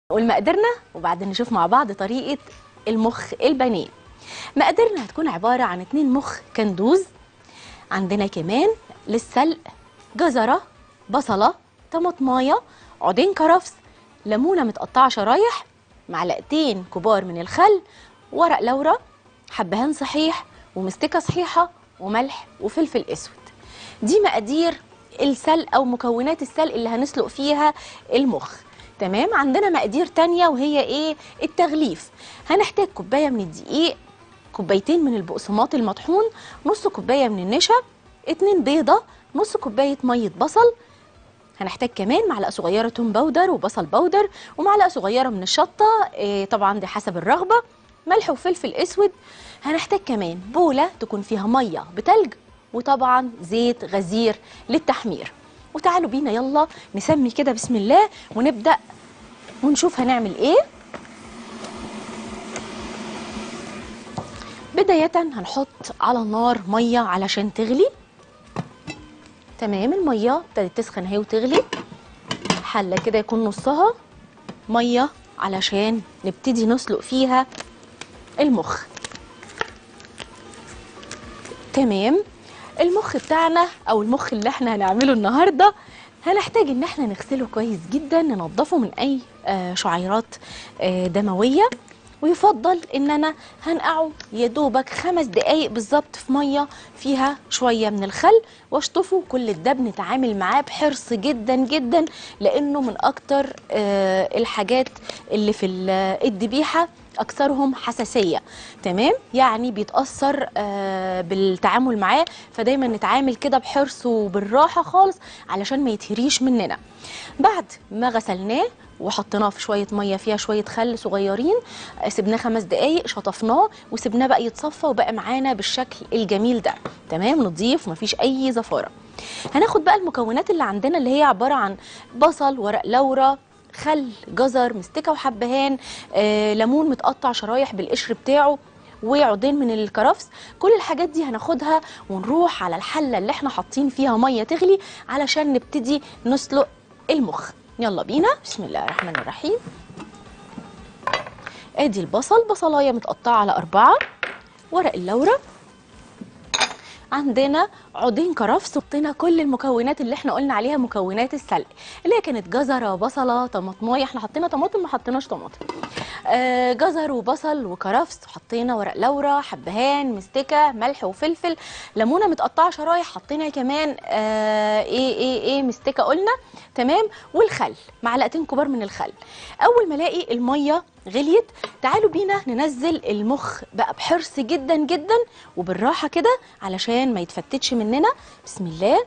نقول مقاديرنا وبعدين نشوف مع بعض طريقة المخ البانيه مقاديرنا هتكون عبارة عن اتنين مخ كندوز عندنا كمان للسلق جزرة بصلة طماطماية عودين كرفس ليمونة متقطعة شرايح معلقتين كبار من الخل ورق لورا حبهان صحيح ومستكة صحيحة وملح وفلفل اسود دي مقادير السلق او مكونات السلق اللي هنسلق فيها المخ تمام عندنا مقادير تانية وهي ايه التغليف هنحتاج كوباية من الدقيق كوبايتين من البقسماط المطحون نص كوباية من النشا اتنين بيضة نص كوباية مية بصل هنحتاج كمان معلقة صغيرة توم باودر وبصل باودر ومعلقة صغيرة من الشطة إيه طبعا دي حسب الرغبة ملح وفلفل اسود هنحتاج كمان بولة تكون فيها مية بتلج وطبعا زيت غزير للتحمير وتعالوا بينا يلا نسمي كده بسم الله ونبدأ ونشوف هنعمل ايه بداية هنحط على النار مية علشان تغلي تمام المية ابتدت تسخن اهي وتغلي حلة كده يكون نصها مية علشان نبتدي نسلق فيها المخ تمام المخ بتاعنا او المخ اللي احنا هنعمله النهارده هنحتاج ان احنا نغسله كويس جدا ننضفه من اي آه، شعيرات آه، دمويه ويفضل ان انا هنقعه يا دوبك خمس دقايق بالظبط في ميه فيها شويه من الخل واشطفه كل ده بنتعامل معاه بحرص جدا جدا لانه من اكتر آه، الحاجات اللي في ال- الذبيحه اكثرهم حساسيه تمام يعني بيتاثر آه، بالتعامل معاه فدايما نتعامل كده بحرص وبالراحه خالص علشان ما يتهريش مننا بعد ما غسلناه وحطيناه في شويه ميه فيها شويه خل صغيرين آه، سيبناه خمس دقايق شطفناه وسيبناه بقى يتصفى وبقى معانا بالشكل الجميل ده تمام نضيف ومفيش اي زفاره هناخد بقى المكونات اللي عندنا اللي هي عباره عن بصل ورق لورا خل جزر مستكه وحبهان آه، ليمون متقطع شرايح بالقشر بتاعه وعودين من الكرفس كل الحاجات دي هناخدها ونروح على الحله اللي احنا حاطين فيها ميه تغلي علشان نبتدي نسلق المخ يلا بينا بسم الله الرحمن الرحيم ادي البصل بصلايه متقطعه على اربعه ورق اللورا عندنا عودين كرفس حطينا كل المكونات اللي احنا قلنا عليها مكونات السلق اللي هي كانت جزره بصله طماطمايه احنا حطينا طماطم ما حطيناش طماطم آه جزر وبصل وكرفس حطينا ورق لورا حبهان مستكه ملح وفلفل ليمونه متقطعه شرايح حطينا كمان آه ايه ايه ايه مستكه قلنا تمام والخل معلقتين كبار من الخل اول ما الاقي الميه غليت تعالوا بينا ننزل المخ بقى بحرص جدا جدا وبالراحه كده علشان ما يتفتتش مننا بسم الله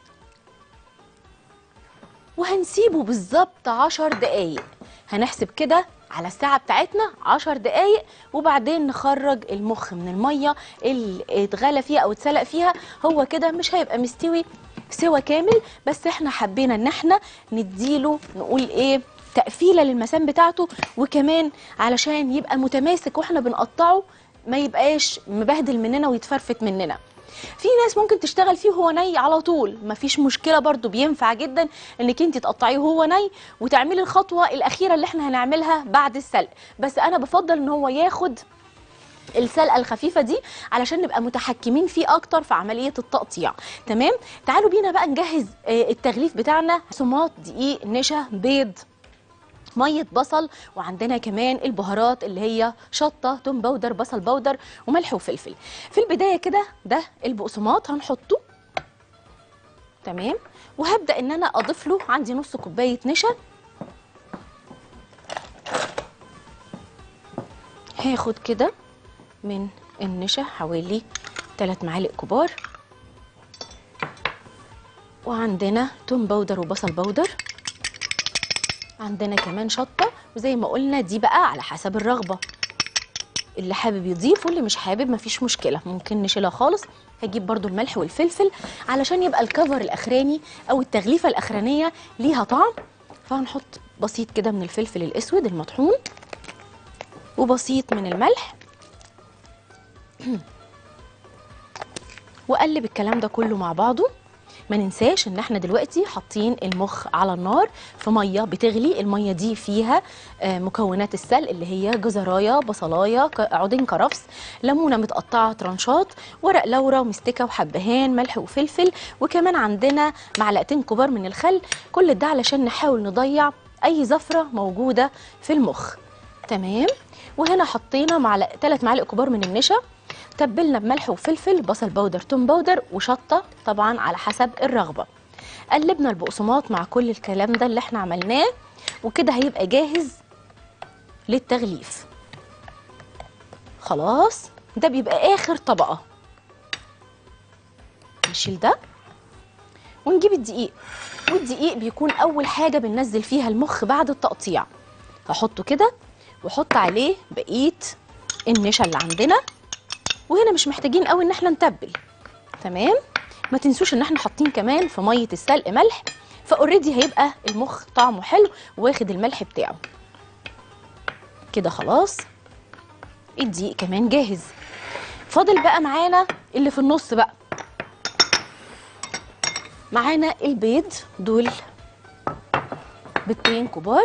وهنسيبه بالظبط عشر دقايق هنحسب كده على الساعة بتاعتنا عشر دقايق وبعدين نخرج المخ من المية اللي اتغلى فيها او اتسلق فيها هو كده مش هيبقى مستوي سوى كامل بس احنا حبينا ان احنا نديله نقول ايه تقفيله للمسام بتاعته وكمان علشان يبقى متماسك واحنا بنقطعه ما يبقاش مبهدل مننا ويتفرفت مننا في ناس ممكن تشتغل فيه وهو ني على طول مفيش مشكله برضو بينفع جدا انك انت تقطعيه وهو ني وتعملي الخطوه الاخيره اللي احنا هنعملها بعد السلق بس انا بفضل ان هو ياخد السلقه الخفيفه دي علشان نبقى متحكمين فيه اكتر في عمليه التقطيع تمام تعالوا بينا بقى نجهز آه، التغليف بتاعنا صمات دقيق نشا بيض ميه بصل وعندنا كمان البهارات اللي هي شطه توم باودر بصل باودر وملح وفلفل في البدايه كده ده البقسماط هنحطه تمام وهبدا ان انا اضيف له عندي نص كوبايه نشا هاخد كده من النشا حوالي 3 معالق كبار وعندنا توم باودر وبصل باودر عندنا كمان شطه وزي ما قلنا دي بقى على حسب الرغبه اللي حابب يضيف واللي مش حابب مفيش مشكله ممكن نشيلها خالص هجيب برضو الملح والفلفل علشان يبقى الكفر الاخراني او التغليفه الاخرانيه ليها طعم فهنحط بسيط كده من الفلفل الاسود المطحون وبسيط من الملح واقلب الكلام ده كله مع بعضه ما ننساش ان احنا دلوقتي حاطين المخ على النار في ميه بتغلي الميه دي فيها آه، مكونات السلق اللي هي جزرايه بصلايه ك- عودين كرفس ليمونه متقطعه ترانشات ورق لورا ومستكه وحبهان ملح وفلفل وكمان عندنا معلقتين كبار من الخل كل ده علشان نحاول نضيع اي زفره موجوده في المخ تمام وهنا حطينا معلق ثلاث معالق كبار من النشا تبلنا بملح وفلفل بصل بودر توم بودر وشطه طبعا على حسب الرغبه قلبنا البقسماط مع كل الكلام ده اللي احنا عملناه وكده هيبقى جاهز للتغليف خلاص ده بيبقى اخر طبقه نشيل ده ونجيب الدقيق والدقيق بيكون اول حاجه بننزل فيها المخ بعد التقطيع هحطه كده واحط عليه بقيه النشا اللي عندنا وهنا مش محتاجين قوي ان احنا نتبل تمام ما تنسوش ان احنا حاطين كمان في ميه السلق ملح فاوريدي هيبقى المخ طعمه حلو واخد الملح بتاعه كده خلاص الدقيق كمان جاهز فاضل بقى معانا اللي في النص بقى معانا البيض دول بيضتين كبار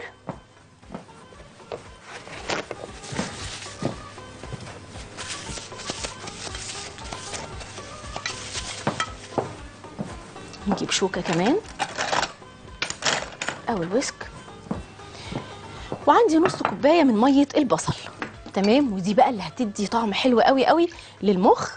نجيب شوكة كمان أو الويسك وعندي نص كوباية من مية البصل تمام ودي بقى اللي هتدي طعم حلو قوي قوي للمخ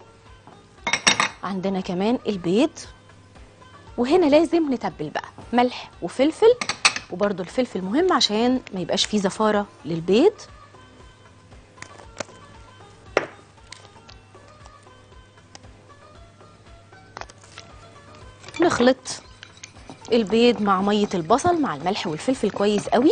عندنا كمان البيض وهنا لازم نتبل بقى ملح وفلفل وبرده الفلفل مهم عشان ما يبقاش فيه زفارة للبيض نخلط البيض مع مية البصل مع الملح والفلفل كويس قوي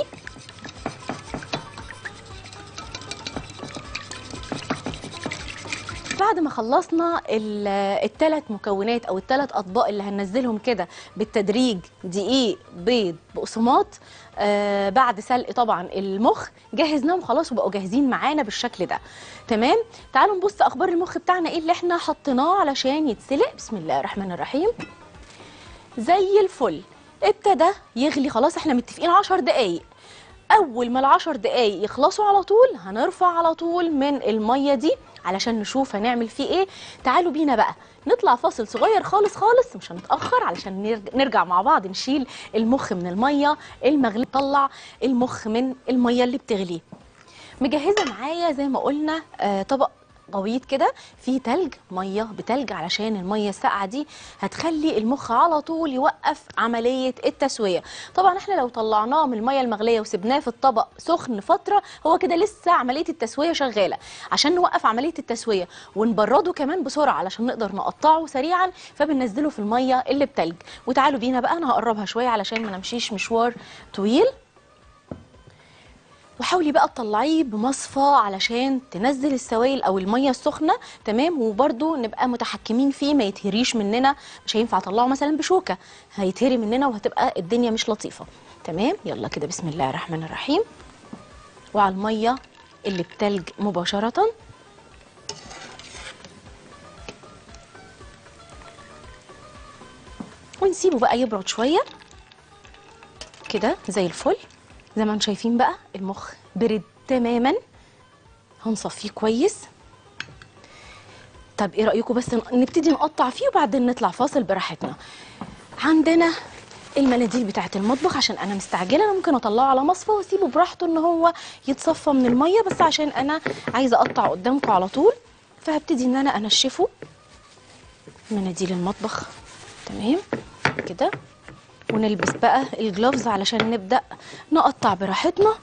بعد ما خلصنا الثلاث مكونات او الثلاث اطباق اللي هننزلهم كده بالتدريج دقيق بيض بقسماط آه بعد سلق طبعا المخ جهزناهم خلاص وبقوا جاهزين معانا بالشكل ده تمام تعالوا نبص اخبار المخ بتاعنا ايه اللي احنا حطيناه علشان يتسلق بسم الله الرحمن الرحيم زي الفل ابتدى يغلي خلاص احنا متفقين 10 دقايق اول ما العشر دقايق يخلصوا على طول هنرفع على طول من الميه دي علشان نشوف هنعمل فيه ايه تعالوا بينا بقى نطلع فاصل صغير خالص خالص مش هنتاخر علشان نرج- نرجع مع بعض نشيل المخ من الميه المغلي نطلع المخ من الميه اللي بتغلي مجهزه معايا زي ما قلنا آه طبق غويط كده فيه تلج ميه بتلج علشان الميه الساقعه دي هتخلي المخ على طول يوقف عمليه التسويه طبعا احنا لو طلعناه من الميه المغليه وسبناه في الطبق سخن فتره هو كده لسه عمليه التسويه شغاله عشان نوقف عمليه التسويه ونبرده كمان بسرعه علشان نقدر نقطعه سريعا فبننزله في الميه اللي بتلج وتعالوا بينا بقى انا هقربها شويه علشان ما نمشيش مشوار طويل وحاولي بقى تطلعيه بمصفى علشان تنزل السوائل او الميه السخنه تمام وبرده نبقى متحكمين فيه ما يتهريش مننا مش هينفع اطلعه مثلا بشوكه هيتهري مننا وهتبقى الدنيا مش لطيفه تمام يلا كده بسم الله الرحمن الرحيم وعلى الميه اللي بتلج مباشره ونسيبه بقى يبرد شويه كده زي الفل زي ما انتم شايفين بقى المخ برد تماما هنصفيه كويس طب ايه رايكم بس ن- نبتدي نقطع فيه وبعدين نطلع فاصل براحتنا عندنا المناديل بتاعه المطبخ عشان انا مستعجله انا ممكن اطلعه على مصفى واسيبه براحته ان هو يتصفى من الميه بس عشان انا عايزه اقطع قدامكم على طول فهبتدي ان انا انشفه مناديل المطبخ تمام كده ونلبس بقى الجلوفز علشان نبدأ نقطع براحتنا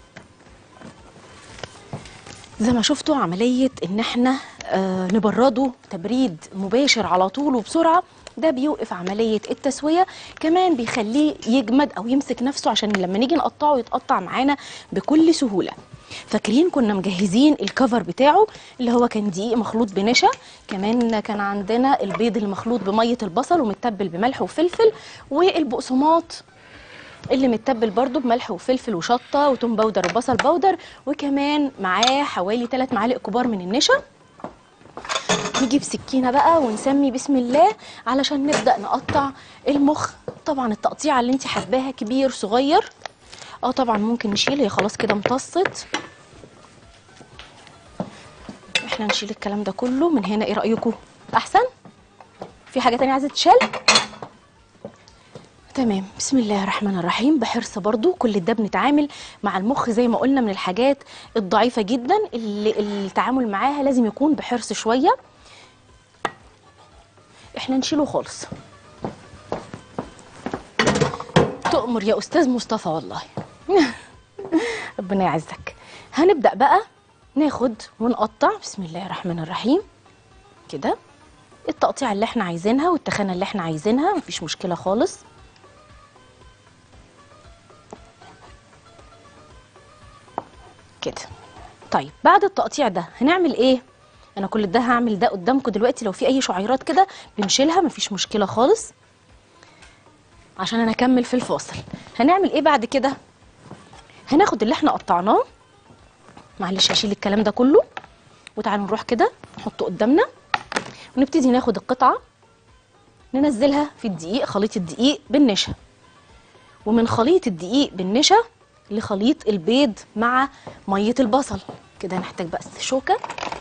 زي ما شفتوا عملية ان احنا آه نبرده تبريد مباشر على طول وبسرعة ده بيوقف عملية التسوية كمان بيخليه يجمد او يمسك نفسه عشان لما نيجي نقطعه يتقطع معانا بكل سهولة فاكرين كنا مجهزين الكفر بتاعه اللي هو كان دقيق مخلوط بنشا كمان كان عندنا البيض اللي مخلوط بمية البصل ومتبل بملح وفلفل والبقسماط اللي متبل برضو بملح وفلفل وشطه وتوم باودر وبصل باودر وكمان معاه حوالي 3 معالق كبار من النشا نجيب سكينه بقى ونسمي بسم الله علشان نبدا نقطع المخ طبعا التقطيعه اللي انت حباها كبير صغير اه طبعا ممكن نشيل هي خلاص كده امتصت احنا نشيل الكلام ده كله من هنا ايه رايكم احسن في حاجه تانية عايزه تشال تمام بسم الله الرحمن الرحيم بحرص برضو كل ده بنتعامل مع المخ زي ما قلنا من الحاجات الضعيفة جدا اللي التعامل معاها لازم يكون بحرص شوية احنا نشيله خالص تؤمر يا أستاذ مصطفى والله ربنا يعزك هنبدأ بقى ناخد ونقطع بسم الله الرحمن الرحيم كده التقطيع اللي احنا عايزينها والتخانة اللي احنا عايزينها مفيش مشكلة خالص كده طيب بعد التقطيع ده هنعمل ايه انا كل ده هعمل ده قدامكم دلوقتي لو في اي شعيرات كده بنشيلها مفيش مشكله خالص عشان انا اكمل في الفاصل هنعمل ايه بعد كده هناخد اللي احنا قطعناه معلش هشيل الكلام ده كله وتعالوا نروح كده نحطه قدامنا ونبتدي ناخد القطعه ننزلها في الدقيق خليط الدقيق بالنشا ومن خليط الدقيق بالنشا لخليط البيض مع ميه البصل كده هنحتاج بس شوكه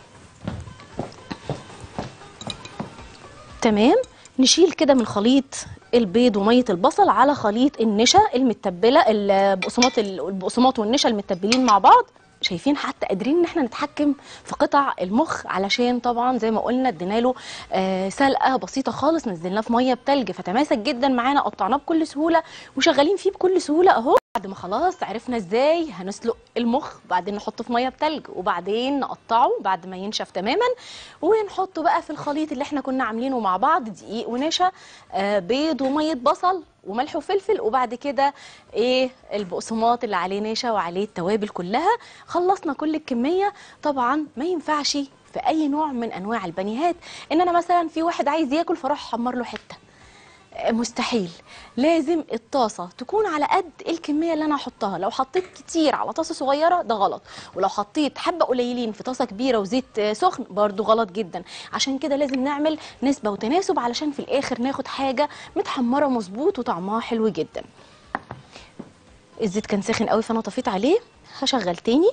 تمام نشيل كده من خليط البيض وميه البصل على خليط النشا المتبله البقسماط البقسماط والنشا المتبلين مع بعض شايفين حتى قادرين ان احنا نتحكم في قطع المخ علشان طبعا زي ما قلنا ادينا له آه سلقه بسيطه خالص نزلناه في ميه بتلج فتماسك جدا معانا قطعناه بكل سهوله وشغالين فيه بكل سهوله اهو بعد ما خلاص عرفنا ازاي هنسلق المخ وبعدين نحطه في ميه بتلج وبعدين نقطعه بعد ما ينشف تماما ونحطه بقى في الخليط اللي احنا كنا عاملينه مع بعض دقيق ونشا آه بيض وميه بصل وملح وفلفل وبعد كده ايه البقسماط اللي عليه نشا وعليه التوابل كلها خلصنا كل الكميه طبعا ما ينفعش في اي نوع من انواع البانيهات ان انا مثلا في واحد عايز ياكل فاروح احمر له حته مستحيل لازم الطاسه تكون على قد الكميه اللي انا هحطها لو حطيت كتير على طاسه صغيره ده غلط ولو حطيت حبه قليلين في طاسه كبيره وزيت سخن برضو غلط جدا عشان كده لازم نعمل نسبه وتناسب علشان في الاخر ناخد حاجه متحمره مظبوط وطعمها حلو جدا الزيت كان ساخن قوي فانا طفيت عليه هشغل تاني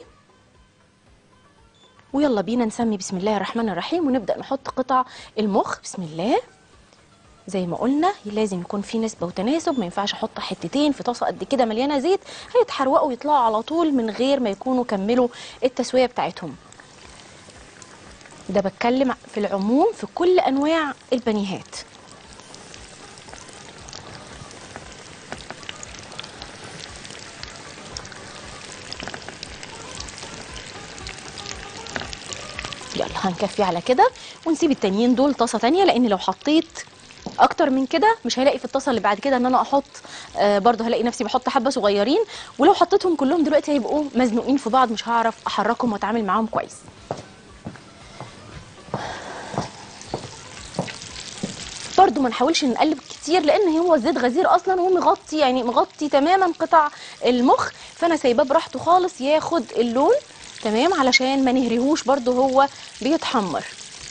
ويلا بينا نسمي بسم الله الرحمن الرحيم ونبدا نحط قطع المخ بسم الله زي ما قلنا لازم يكون في نسبه وتناسب ما ينفعش احط حتتين في طاسه قد كده مليانه زيت هيتحرقوا ويطلعوا على طول من غير ما يكونوا كملوا التسويه بتاعتهم ده بتكلم في العموم في كل انواع البانيهات يلا هنكفي على كده ونسيب التانيين دول طاسه تانية لان لو حطيت اكتر من كده مش هلاقي في الطاسه اللي بعد كده ان انا احط آه برضه هلاقي نفسي بحط حبه صغيرين ولو حطيتهم كلهم دلوقتي هيبقوا مزنوقين في بعض مش هعرف احركهم واتعامل معاهم كويس برضه ما نحاولش نقلب كتير لان هو الزيت غزير اصلا ومغطي يعني مغطي تماما قطع المخ فانا سايباه براحته خالص ياخد اللون تمام علشان ما نهريهوش برضه هو بيتحمر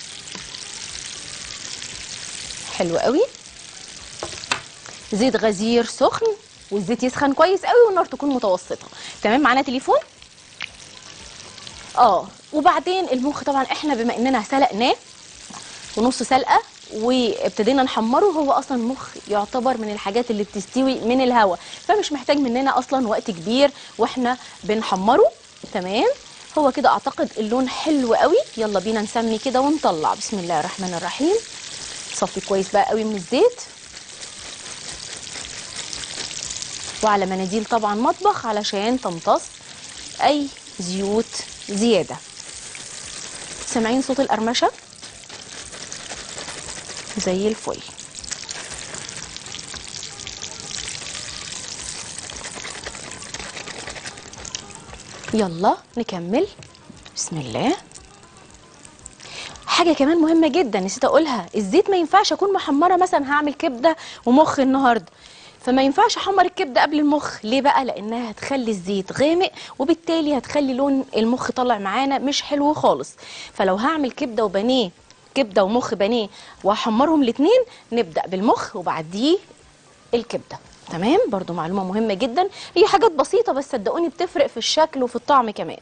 حلو قوي زيت غزير سخن والزيت يسخن كويس قوي والنار تكون متوسطه تمام معانا تليفون اه وبعدين المخ طبعا احنا بما اننا سلقناه ونص سلقه وابتدينا نحمره هو اصلا المخ يعتبر من الحاجات اللي بتستوي من الهواء فمش محتاج مننا اصلا وقت كبير واحنا بنحمره تمام هو كده اعتقد اللون حلو قوي يلا بينا نسمي كده ونطلع بسم الله الرحمن الرحيم صفي كويس بقى قوي من الزيت وعلى مناديل طبعا مطبخ علشان تمتص اي زيوت زياده سامعين صوت القرمشه زي الفل يلا نكمل بسم الله حاجه كمان مهمه جدا نسيت اقولها الزيت ما ينفعش اكون محمره مثلا هعمل كبده ومخ النهارده فما ينفعش احمر الكبده قبل المخ ليه بقى لانها هتخلي الزيت غامق وبالتالي هتخلي لون المخ طالع معانا مش حلو خالص فلو هعمل كبده وبانيه كبده ومخ بانيه واحمرهم الاثنين نبدا بالمخ وبعديه الكبده تمام برضو معلومه مهمه جدا هي حاجات بسيطه بس صدقوني بتفرق في الشكل وفي الطعم كمان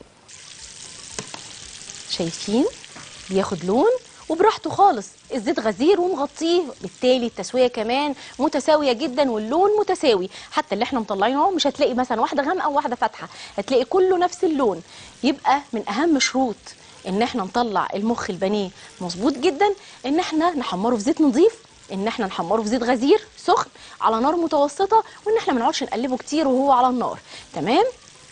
شايفين بياخد لون وبراحته خالص الزيت غزير ومغطيه بالتالي التسويه كمان متساويه جدا واللون متساوي حتى اللي احنا مطلعينه اهو مش هتلاقي مثلا واحده غامقه وواحده فاتحه هتلاقي كله نفس اللون يبقى من اهم شروط ان احنا نطلع المخ البانيه مظبوط جدا ان احنا نحمره في زيت نظيف ان احنا نحمره في زيت غزير سخن على نار متوسطه وان احنا ما نقعدش نقلبه كتير وهو على النار تمام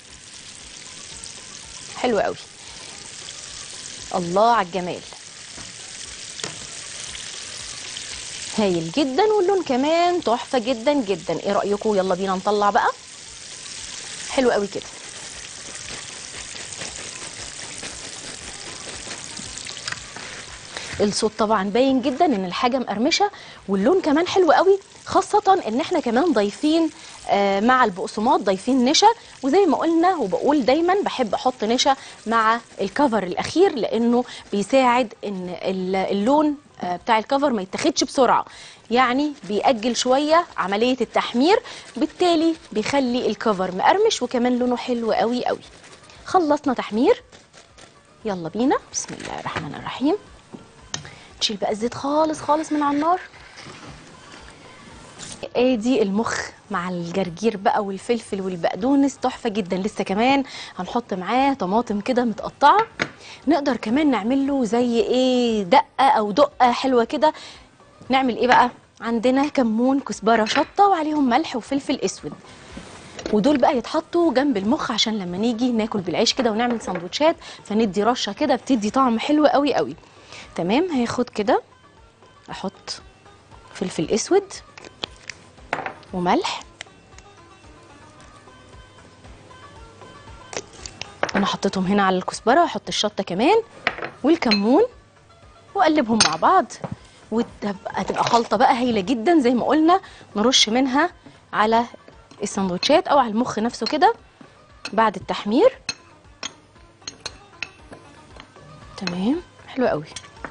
حلو قوي الله على الجمال هايل جدا واللون كمان تحفه جدا جدا ايه رايكم يلا بينا نطلع بقى حلو قوي كده الصوت طبعا باين جدا ان الحاجه مقرمشه واللون كمان حلو قوي خاصه ان احنا كمان ضايفين آه، مع البقسماط ضايفين نشا وزي ما قلنا وبقول دايما بحب احط نشا مع الكفر الاخير لانه بيساعد ان ال- اللون آه، بتاع الكفر ما يتاخدش بسرعه يعني بيأجل شويه عمليه التحمير بالتالي بيخلي الكفر مقرمش وكمان لونه حلو قوي قوي خلصنا تحمير يلا بينا بسم الله الرحمن الرحيم تشيل بقى الزيت خالص خالص من على النار ادي المخ مع الجرجير بقى والفلفل والبقدونس تحفه جدا لسه كمان هنحط معاه طماطم كده متقطعه نقدر كمان نعمل له زي ايه دقه او دقه حلوه كده نعمل ايه بقى عندنا كمون كزبره شطه وعليهم ملح وفلفل اسود ودول بقى يتحطوا جنب المخ عشان لما نيجي ناكل بالعيش كده ونعمل سندوتشات فندي رشه كده بتدي طعم حلو قوي قوي تمام هاخد كده احط فلفل اسود وملح انا حطيتهم هنا على الكزبره هحط الشطه كمان والكمون واقلبهم مع بعض وتبقى تبقى خلطه بقى هايله جدا زي ما قلنا نرش منها على السندوتشات او على المخ نفسه كده بعد التحمير تمام حلو قوي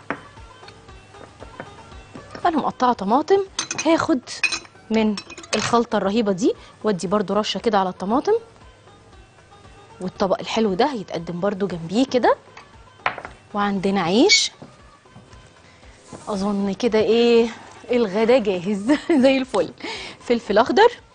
انا مقطعه طماطم هاخد من الخلطه الرهيبه دي وادي برضو رشه كده على الطماطم والطبق الحلو ده هيتقدم برضو جنبيه كده وعندنا عيش اظن كده ايه الغدا جاهز زي الفل فلفل اخضر